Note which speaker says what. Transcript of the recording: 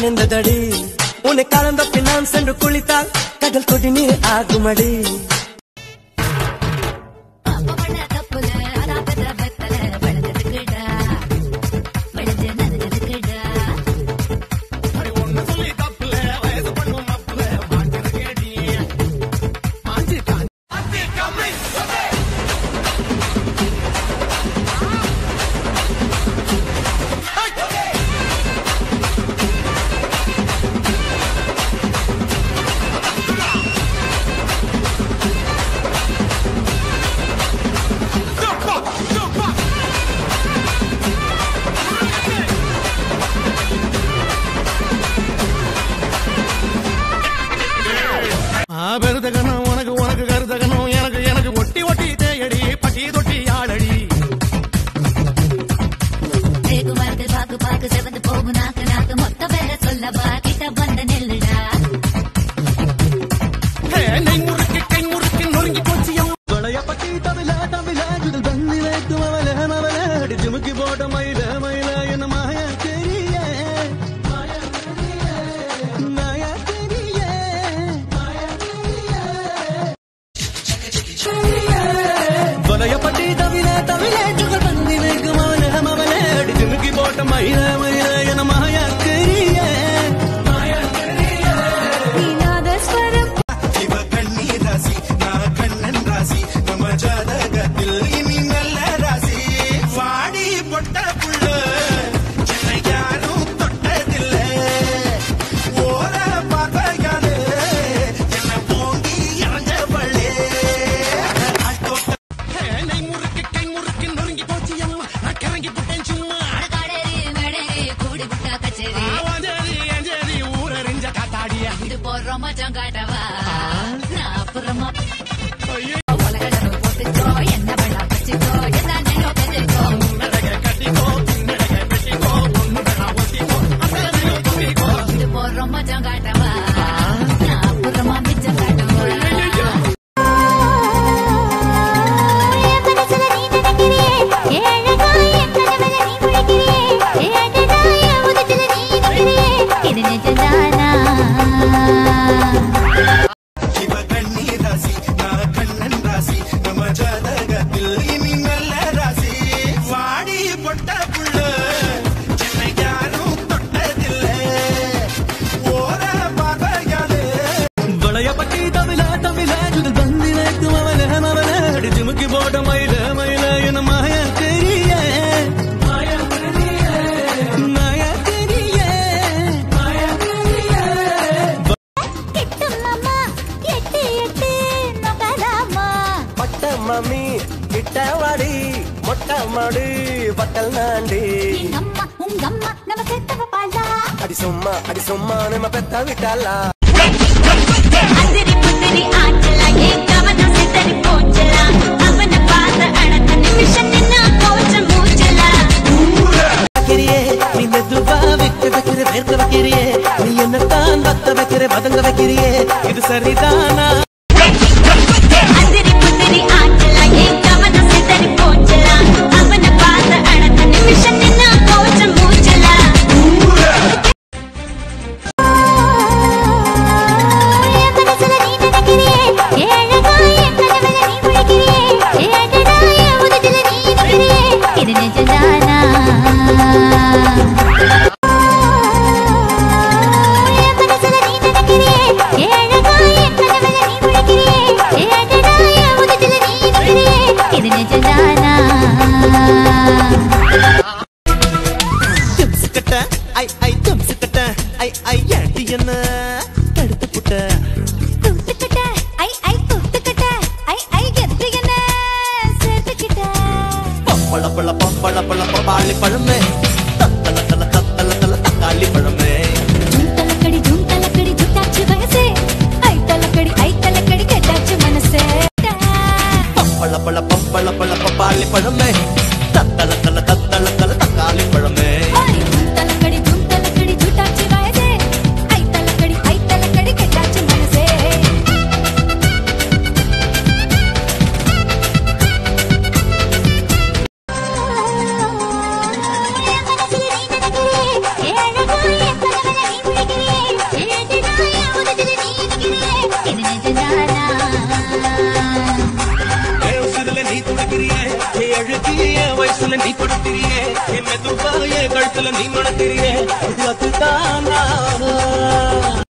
Speaker 1: நனைந்ததடி உன்னை கலந்த பின் நான் சென்று குளித்தால் கடல் கொடி நீர் ஆகுமடி
Speaker 2: அப்பமண்ண தப்புல அதாபத வெத்தல விழுந்ததுக்குடா விழுந்து நனைஞ்சதுக்குடா
Speaker 3: ஆ பெருதகனும் உனக்கு உனக்கு கருதகனும் எனக்கு எனக்கு ஒட்டி ஒட்டி தேயடி பட்டி தொட்டி ஆளடி
Speaker 2: தேக்கு மரத்தில் பாக்கு பாக்கு செவந்து போகும் நாக்கு நாக்கு மொத்த வேலை சொல்லவா கிட்ட வந்த நெல்லுடா
Speaker 3: ஹே, நெய் முறுக்கு கை முறுக்கு நொறுங்கி போச்சு எம்
Speaker 1: கொலைய பட்டி தவில தவில ஜுதல் தந்தி வைத்து மவல மவல அடி ஜிமுக்கி போட்ட மயில மயில என்ன மாயா தெரிய மாயா தெரிய கொலைய பட்டி தவில தவில ஜுதல் தந்தி வைத்து மவல மவல அடி ஜிமுக்கி போட்ட மயில மயில என்ன மாயா தெரிய மாயா தெரிய
Speaker 2: நீநாதஸ்வரம்
Speaker 4: இவ கண்ணீர் ராசி நான் கண்ணன் ராசி நம்ம ஜாதகத்தில் இனி நல்ல ராசி வாடி பொட்ட புள்ள என்னை யாரும் தொட்டதில்ல ஓர பார்த்தாலே என்ன போங்கி இறஞ்ச பள்ளே
Speaker 3: ஹே, நெய் முறுக்கு கை முறுக்கு நொறுங்கி போச்சு எம்மா நான் கிறங்கி போட்டேன் சும்மா
Speaker 2: கடேரி மேடேரி கூடி புட்டா கச்சேரி
Speaker 3: ஆவாஞ்சேரி அஞ்சேரி ஊரறிஞ்ச காத்தாடியா
Speaker 2: இது போடுற மச்சான் காட்டவா நான் அப்புறமா
Speaker 3: ஐயோ
Speaker 2: உலகளவு போட்டுக்கோ என்ன வேணா வச்சுக்கோ என்ன நீயோ கத்துக்கோ இது போடுற மச்சான் காட்டவா நான் அப்புறமா மிச்சம் காட்டவா
Speaker 4: இவ கண்ணீர் ராசி நான் கண்ணன் ராசி நம்ம ஜாதகத்தில் இனி நல்ல ராசி வாடி பொட்ட புள்ள என்னை யாரும் தொட்டதில்ல ஓர பார்த்தாலே
Speaker 1: வளைய பட்டி தவில தவில ஜுதல் தந்தி வைத்து மவல மவல அடி ஜிமுக்கி போட்ட மயில மயில என்ன மாயா தெரிய மாயா தெரிய மாயா தெரிய மாயா தெரிய பட்ட மம்மி கிட்ட வாடி மொட்டை மாடு பட்டல் நாண்டி அடி சும்மா அடி சும்மா நம்ம பெத்த விட்டாலா
Speaker 5: அதிரி புதிரி ஆச்சலா ஏன் கவனம் சிதறி போச்சலா அவனை பார்த்த அடுத்த நிமிஷம் நின்னா போச்ச மூச்சலா
Speaker 1: வைக்கிறியே நீ மெதுவா வைக்க வைக்கிற வேர்க்க வைக்கிறியே நீ என்னத்தான் பத்த வைக்கிற பதங்க வைக்கிறியே இது சரிதானா
Speaker 5: அதிரி புதிரி ஆச்சலா ஏன் கவனம் சிதறி போச்சலா அவனை பார்த்த அடுத்த நிமிஷம் நின்னா போச்ச மூச்சலா
Speaker 2: இது நிஜதானா இது நிஜதானா
Speaker 1: தும்சுக்கட்ட ஐ ஐ தும்சுக்கட்ட ஐ ஐ ஏட்டி என்ன தடுத்து புட்ட
Speaker 2: தூத்துக்கிட்ட ஐ ஐ தூத்துக்கிட்ட ஐ ஐ கெத்து என்ன சேர்த்துக்கிட்ட
Speaker 1: பப்பள பழ பப்பள பழ பப்பாளி பழமே தத்தல தல தத்தல தல தக்காளி பழமே
Speaker 2: ஜூம் தலக்கடி ஜூம் தலக்கடி ஜுட்டாச்சு வயசே ஐ தலக்கடி ஐ தலக்கடி கெட்டாச்சு மனசே
Speaker 1: பப்பள பழ பப்பள பழ பப்பாளி பழமே தத்தல தல தத்தல தல தக்காளி பழமே
Speaker 2: ஐ ஜூம் தலக்கடி ஜூம் தலக்கடி ஜுட்டாச்சு வயசே ஐ தலக்கடி ஐ தலக்கடி கெட்டாச்சு மனசே
Speaker 5: ஏழகாய்
Speaker 1: துடிக்கிறியே ஏ அழுகிய வயசுல நீ கொடுக்கிறியே என் மெதுவாய கழுத்துல நீ மணக்கிறியே இது அதுதானா